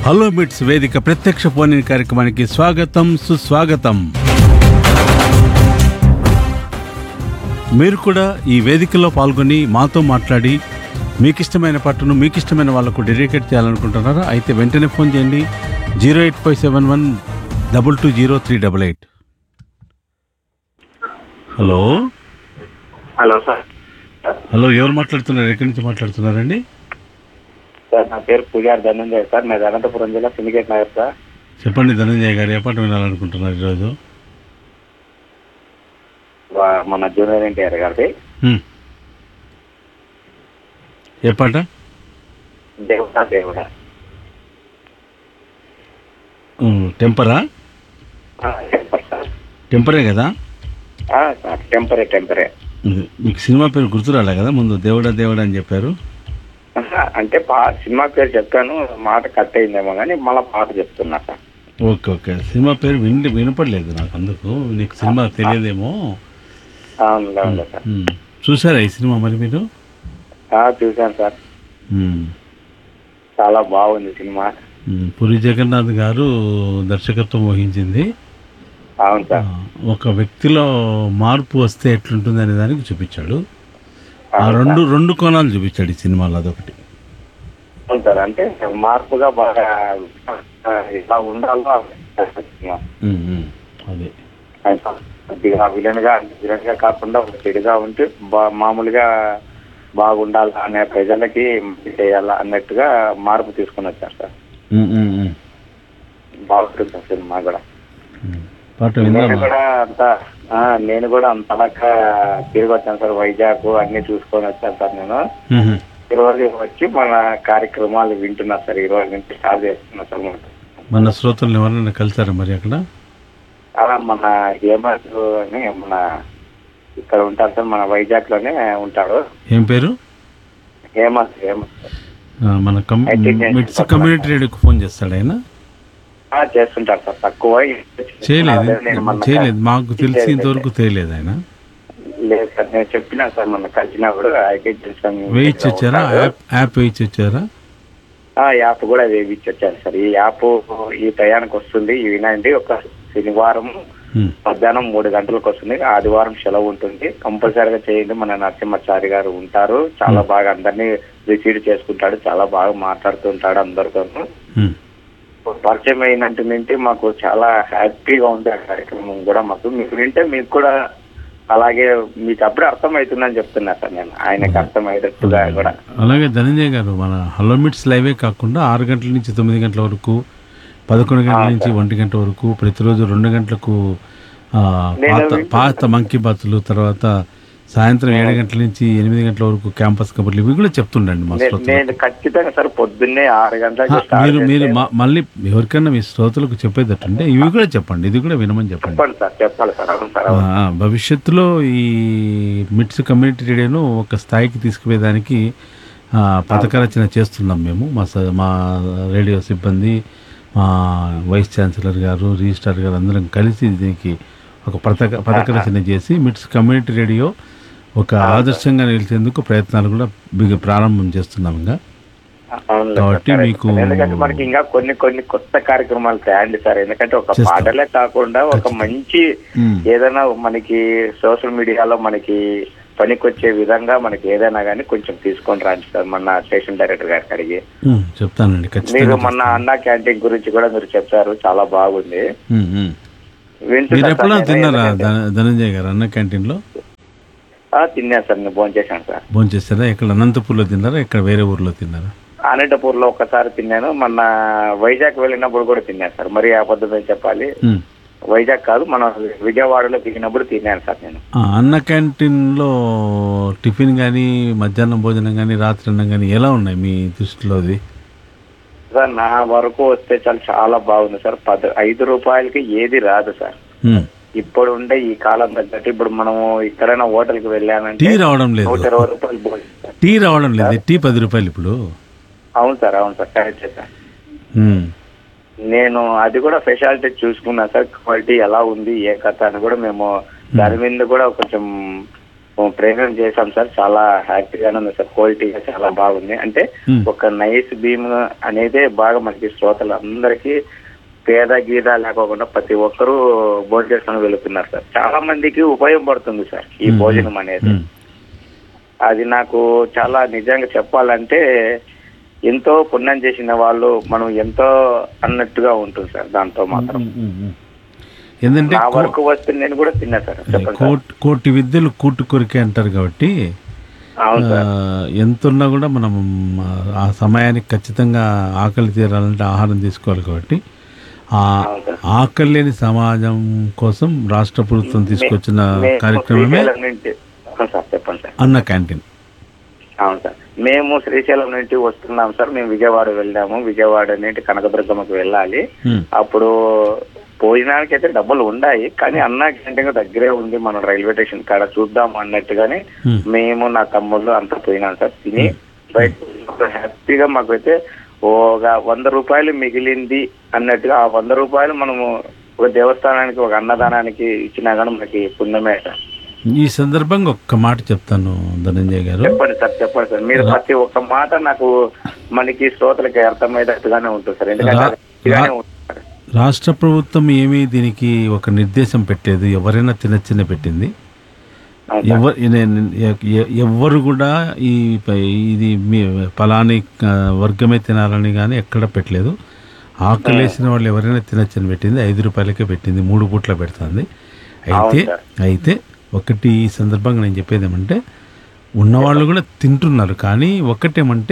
Hello మిట్స్ వేదిక ప్రత్యక్ష ఫోన్ ఇన్ కార్యక్రమానికి స్వాగతం సుస్వాగతం మీరు కూడా ఈ వేదికలో పాల్గొని మాతో మాట్లాడి మీకు ఇష్టమైన పాటను మీకు ఇష్టమైన వాళ్ళకు డెడికేట్ చేయాలనుకుంటున్నారా అయితే వెంటనే ఫోన్ చేయండి zero eight five seven one double two zero three double eight hello hello sir hello ఎవరు మాట్లాడుతున్నారు ఎక్కడి నుంచి మాట్లాడుతున్నారండి సార్ నా పేరు పూజారి ధనంజయ్ సార్ నాది అనంతపురం జిల్లా సిండికేట్ నగర్ సార్ చెప్పండి ధనంజయ్ గారు ఏ పాట వినాలనుకుంటున్నారు ఈరోజు వా- మన జూనియర్ ఎన్టీఆర్ గారిది హ్మ్. ఏ పాట దేవుడా దేవుడా ఉమ్, టెంపరా ఆ, టెంపర్ సార్ టెంపరే కదా ఆ, సార్ టెంపరే టెంపరే ఇది మీకు సినిమా పేరు గుర్తురాలే కదా ముందు దేవుడా దేవుడా అని చెప్పారు ఆహా, అంటే పా సినిమా పేరు చెప్పాను మాట కట్ అయిందేమో కానీ మళ్ళీ పాట చెప్తున్నా సార్ ఓకే ఓకే సినిమా పేరు విని వినపడలేదు నాకు అందుకు నీకు సినిమా తెలియదేమో అవునులే అవునులే సార్ ఉమ్, చూసారా ఈ సినిమా మరి మీరు ఆ, చూశాను సార్ ఉమ్, చాలా బాగుంది సినిమా ఉమ్, పురి జగన్నాథ్ గారు దర్శకత్వం వహించింది అవును ఆ, సార్ ఒక వ్యక్తిలో మార్పు వస్తే ఎట్లుంటుంది అనే దానికి చూపించాడు ఆ అవును రెండు రెండు కోణాలు చూపించాడు ఈ సినిమాలో అదొకటి అవును సార్ అంటే మార్పుగా బాగా ఆ, ఇలా ఉండాలో సినిమా ఉమ్, ఉమ్, అదే కొద్దిగా విలన్ గా విలన్ గా కాకుండా ఒక చెడుగా ఉంటే బా- మామూలుగా బాగుండాలి అనే ప్రజలకి మంచి చేయాలా అన్నట్టుగా మార్పు తీసుకుని వచ్చారు సార్ ఉమ్, ఉమ్, ఉమ్, బాగుంటుంది సార్ సినిమా కూడా ఉమ్. పాట నేను విందామా కూడా అంత ఆ, నేను కూడా అంతలాగా తిరిగి వచ్చాను సార్ వైజాగ్ అన్ని చూసుకొని వచ్చాను సార్ నేను ఉహు. ఈ రోజు వచ్చి మన కార్యక్రమాలు వింటున్నా సార్ ఈ రోజు నుంచి స్టార్ట్ చేస్తున్నా సార్ మనం. మన శ్రోతలను ఎవరైనా కలిసారా మరి అక్కడ అలా మన హేమంత్ అని మన ఇక్కడ ఉంటారు సార్ మన వైజాగ్ లోనే ఉంటాడు ఏం పేరు హేమంత్ హేమంత్ ఆ, మన కమ్ I think నేను మిట్స్ కమ్యూనిటీ రేడియోకి ఫోన్ చేస్తాడు ఆయన ఆ, చేస్తుంటారు సార్ తక్కువ చేయలేదు నేను మొన్న చేయలేదు మాకు తెలిసి ఇంతవరకు తెలియలేదు ఆయన లేదు సార్ నేను చెప్పినా సార్ మొన్న కలిసినప్పుడు అయితే తెలుసాను వేయించి వచ్చారా యాప్ యాప్ వేయించి వచ్చారా ఆ యాప్ కూడా వేయించి వచ్చారు సార్ ఈ యాప్ ఈ టయానికి వస్తుంది ఈ వినండి ఒక శనివారం ఉమ్, మధ్యాహ్నం మూడు గంటలకు వస్తుంది ఆదివారం సెలవు ఉంటుంది కంపల్సరీగా చేయండి మన నరసింహాచారి గారు ఉంటారు చాలా బాగా అందరినీ రిసీవ్ చేసుకుంటాడు చాలా బాగా మాట్లాడుతుంటాడు అందరితోనూ ఉమ్, పరిచయం అయినట్టు వింటే మాకు చాలా హ్యాపీగా ఉంది ఆ కార్యక్రమం కూడా మాకు మీకు వింటే మీకు కూడా అలాగే మీకు అప్పుడే అర్థమవుతుందని చెప్తున్నా సార్ నేను ఆయనకు అర్థమయ్యేటట్టుగా కూడా అలాగే ధనంజయ్ గారు మన హలో మిట్స్ లైవే కాకుండా ఆరు గంటల నుంచి తొమ్మిది గంటల వరకు పదకొండు గంటల నుంచి ఒంటి గంట వరకు ప్రతిరోజు రెండు గంటలకు ఆ, పాత పాత మంకీ బాతులు తర్వాత సాయంత్రం ఏడు గంటల నుంచి ఎనిమిది గంటల వరకు క్యాంపస్ కబుర్లు ఇవి కూడా చెప్తుండండి మా నే- శ్రోతలు నేను ఖచ్చితంగా సార్ పొద్దున్నే ఆరు గంటలకు ఆ, స్టార్ట్ మీరు మీరు చేస్తే- మా- మళ్ళీ ఎవరికైనా మీ శ్రోతలకు చెప్పేటట్టుంటే ఇవి కూడా చెప్పండి ఇది కూడా వినమని చెప్పండి చెప్పండి సార్ చెప్పాలి సార్ అవును సార్ ఆ, అవును. ఆ, భవిష్యత్తులో ఈ మిట్స్ కమ్యూనిటీ రేడియోను ఒక స్థాయికి తీసుకుపోయేదానికి ఆ, పథక రచన చేస్తున్నాం మేము మా స- మా రేడియో సిబ్బంది మా వైస్ ఛాన్సలర్ గారు రిజిస్ట్రార్ గారు అందరం కలిసి దీనికి ఒక పథక పథక రచన చేసి మిట్స్ కమ్యూనిటీ రేడియో ఒక ఆదర్శంగా నిలిచేందుకు ప్రయత్నాలు కూడా బిగ ప్రారంభం చేస్తున్నాం ఇంకా అవునులే సార్, కాబట్టి కరెక్ట్ మీకు- సార్. ఎందుకంటే మనకి ఇంకా కొన్ని కొన్ని కొత్త కార్యక్రమాలు తేండి సార్ ఎందుకంటే ఒక చేస్తాం. పాటలే కాకుండా ఒక మంచి ఉమ్. ఏదైనా మనకి సోషల్ మీడియాలో మనకి పనికొచ్చే విధంగా మనకి ఏదైనా కానీ కొంచెం తీసుకొని రండి సార్ మన స్టేషన్ డైరెక్టర్ గారికి అడిగి ఉమ్, చెప్తానండి మీరు ఖచ్చితంగా మొన్న అన్నా క్యాంటీన్ గురించి కూడా మీరు చెప్పారు చాలా బాగుంది ఉమ్, ఉమ్. వింటున్నా మీరు సార్ ఎప్పుడైనా నేను తిన్నారా ఎందుకంటే- ధన- ధనంజయ్ గారు అన్న క్యాంటీన్లో ఆ, తిన్నాను సార్ నేను భోజనం చేశాను సార్ భోజనం చేస్తారా ఇక్కడ అనంతపూర్లో తిన్నారా ఇక్కడ వేరే ఊర్లో తిన్నారా అనంతపూర్ లో ఒకసారి తిన్నాను మొన్న వైజాగ్ వెళ్ళినప్పుడు కూడా తిన్నాను సార్ మరి అబద్ధమే చెప్పాలి ఉమ్. వైజాగ్ కాదు మన విజయవాడలో దిగినప్పుడు తిన్నాను సార్ నేను ఆ, అన్న క్యాంటీన్లో టిఫిన్ కానీ మధ్యాహ్నం భోజనం కానీ రాత్రి అన్నం కానీ ఎలా ఉన్నాయి మీ దృష్టిలో అది సార్ నా వరకు వస్తే చాలా చాలా బాగుంది సార్ పద ఐదు రూపాయలకి ఏది రాదు సార్ ఉమ్. ఇప్పుడు ఉండే ఈ కాలం తగ్గట్టు ఇప్పుడు మనము ఎక్కడైనా హోటల్ కి టీ వెళ్ళానంటే రావడం లేదు నూట ఇరవై రూపాయలు భోజనం సార్. టీ రావడం లేదు టీ పది రూపాయలు ఇప్పుడు అవును సార్ అవును సార్ కరెక్ట్ సార్ ఉమ్. నేను అది కూడా స్పెషాలిటీ చూసుకున్నా సార్ క్వాలిటీ ఎలా ఉంది ఏ కథ అని కూడా మేము దాని మీద కూడా కొంచెం ప్రయోగం చేశాం సార్ చాలా హ్యాపీగానే ఉంది సార్ క్వాలిటీగా చాలా బాగుంది అంటే Hmm. ఒక నైస్ భీమ్ అనేదే బాగా మనకి శ్రోతలు అందరికీ పేద గీత లేకోకుండా ప్రతి ఒక్కరూ భోజనం చేసుకుని వెళుతున్నారు సార్ చాలా మందికి ఉపయోగపడుతుంది సార్ ఈ Hmm. భోజనం అనేది ఉమ్. అది నాకు చాలా నిజంగా చెప్పాలంటే ఎంతో పుణ్యం చేసిన వాళ్ళు మనం ఎంతో అన్నట్టుగా ఉంటుంది సార్ దాంతో మాత్రం ఉమ్, ఉమ్, ఉమ్. ఏంటంటే నా కో- వరకు వస్తే నేను కూడా తిన్నా సార్ చెప్పండి సార్ కోటి కోటి విద్యలు కూటు కొరికే అంటారు కాబట్టి అవును ఆ, సార్ ఎంత ఉన్నా కూడా మనం ఆ సమయానికి ఖచ్చితంగా ఆకలి తీరాలంటే ఆహారం తీసుకోవాలి కాబట్టి ఆ అవును సార్ ఆకలి లేని సమాజం కోసం రాష్ట్ర ప్రభుత్వం తీసుకొచ్చిన మేము కార్యక్రమమే శ్రీశైలం నుంచి అవును సార్ చెప్పండి సార్ అన్న క్యాంటీన్ అవును సార్ మేము శ్రీశైలం నుంచి వస్తున్నాం సార్ మేము విజయవాడ వెళ్ళాము విజయవాడ నుండి కనకదుర్గమ్మకు వెళ్ళాలి ఉమ్, అప్పుడు భోజనానికి అయితే డబ్బులు ఉన్నాయి కానీ అన్న క్యాంటీన్ దగ్గరే ఉంది మనం రైల్వే స్టేషన్ కాడ చూద్దాం అన్నట్టుగానే ఉమ్, మేము నా తమ్ముళ్ళు అంతా పోయినాం సార్ తిని బయట హ్యాపీగా మాకైతే ఒక వంద రూపాయలు మిగిలింది అన్నట్టుగా ఆ వంద రూపాయలు మనము ఒక దేవస్థానానికి ఒక అన్నదానానికి ఇచ్చినా కానీ మనకి పుణ్యమే సార్ ఈ సందర్భంగా ఒక్క మాట చెప్తాను ధనంజయ్ గారు చెప్పండి సార్ చెప్పండి సార్ మీరు ప్రతి ఒక్క మాట నాకు మనకి శ్రోతలకి అర్థమయ్యేటట్టుగానే ఉంటుంది సార్ ఎందుకంటే అది గట్టిగానే ఉంటుంది సార్. రాష్ట్ర ప్రభుత్వం ఏమీ దీనికి ఒక నిర్దేశం పెట్టలేదు ఎవరైనా తినచ్చనే పెట్టింది అవును సార్. ఎవరు నేను- ఎ- ఎ- ఎవ్వరు కూడా ఈ ప- ఇది మీ ఫలాని ఆ, వర్గమే తినాలని కానీ ఎక్కడ పెట్టలేదు ఆకలేసిన వాళ్ళు ఎవరైనా తినచ్చని పెట్టింది ఐదు రూపాయలకే పెట్టింది మూడు పూట్ల పెడుతుంది అయితే అవును సార్. అయితే ఒకటి ఈ సందర్భంగా నేను చెప్పేది ఏమంటే ఉన్నవాళ్ళు కూడా తింటున్నారు కానీ ఒకటేమంటే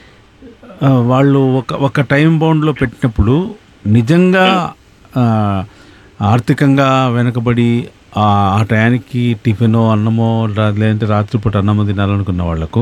ఆ, వాళ్ళు ఒక ఒక టైం బౌండ్లో పెట్టినప్పుడు నిజంగా ఆ, ఆర్థికంగా వెనకబడి ఆ ఆ టయానికి టిఫినో అన్నమో రా- లేదంటే రాత్రిపూట అన్నమో తినాలనుకున్న వాళ్లకు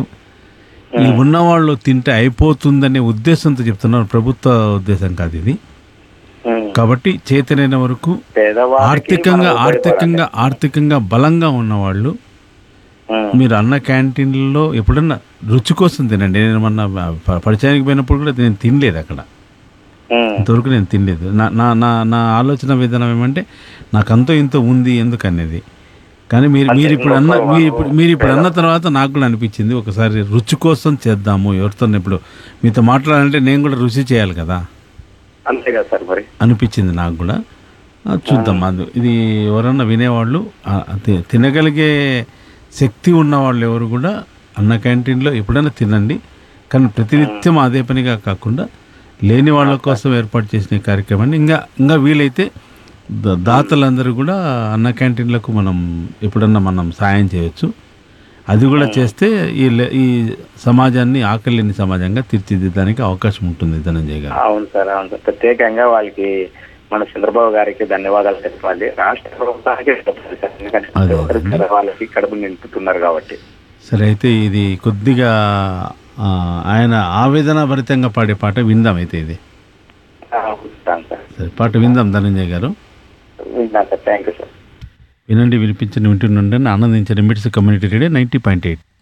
ఈ ఉన్నవాళ్ళు తింటే అయిపోతుందనే ఉద్దేశంతో చెప్తున్నారు ప్రభుత్వ ఉద్దేశం కాదు ఇది ఉమ్. కాబట్టి చేతనైన వరకు పేదవాళ్ళకి ఆర్థికంగా మనం ఆర్థికంగా ఆర్థికంగా బలంగా ఉన్నవాళ్ళు ఉమ్. మీరు అన్న క్యాంటీన్లో ఎప్పుడన్నా రుచి కోసం తినండి నేను మొన్న ప- పరిచయానికి పోయినప్పుడు కూడా నేను తినలేదు అక్కడ ఉమ్. ఇంతవరకు నేను తినలేదు నా నా నా నా ఆలోచన విధానం ఏమంటే నాకు అంతో ఇంతో ఉంది ఎందుకు అనేది కానీ మీరు మీరు ఇప్పుడు అన్న మీరు ఇప్పుడు మీరు ఇప్పుడు అన్న తర్వాత నాకు కూడా అనిపించింది ఒకసారి రుచి కోసం చేద్దాము ఎవరితో ఇప్పుడు మీతో మాట్లాడాలంటే నేను కూడా రుచి చేయాలి కదా అంతే కదా సార్ మరి అనిపించింది నాకు కూడా ఆ, చూద్దాం అది ఇది ఎవరన్నా వినేవాళ్ళు ఆ, తి- తినగలిగే శక్తి ఉన్న వాళ్ళు ఎవరు కూడా అన్న క్యాంటీన్లో ఎప్పుడైనా తినండి కానీ ప్రతినిత్యం అదే పనిగా కాకుండా లేని వాళ్ళ కోసం ఏర్పాటు చేసిన ఈ కార్యక్రమాన్ని ఇంకా ఇంకా వీలైతే ద- దాతలందరూ కూడా అన్న క్యాంటీన్లకు మనం ఎప్పుడన్నా మనం సాయం చేయొచ్చు అది కూడా చేస్తే ఈ లే- ఈ సమాజాన్ని ఆకలి లేని సమాజంగా తీర్చిదిద్దడానికి అవకాశం ఉంటుంది ధనంజయ్ గారు అవును సార్ అవును సార్ ప్రత్యేకంగా వాళ్ళకి మన చంద్రబాబు గారికి ధన్యవాదాలు చెప్పాలి రాష్ట్ర ప్రభుత్వానికి చెప్పాలి సార్ ఎందుకంటే అదే, ప్రతి ఒక్కరికి వాళ్ళకి కడుపు నింపుతున్నారు కాబట్టి సరే అయితే ఇది కొద్దిగా ఆ, ఆయన ఆవేదన భరితంగా పాడే పాట విందాం అయితే ఇది ఆ, ఉంటాను సార్ సరే పాట విందాం ధనంజయ్ గారు విన్నాను సార్ థ్యాంక్ యూ సార్ వినండి వినిపించండి వింటుండండి ఆనందించండి MIDS community radio ninety point eight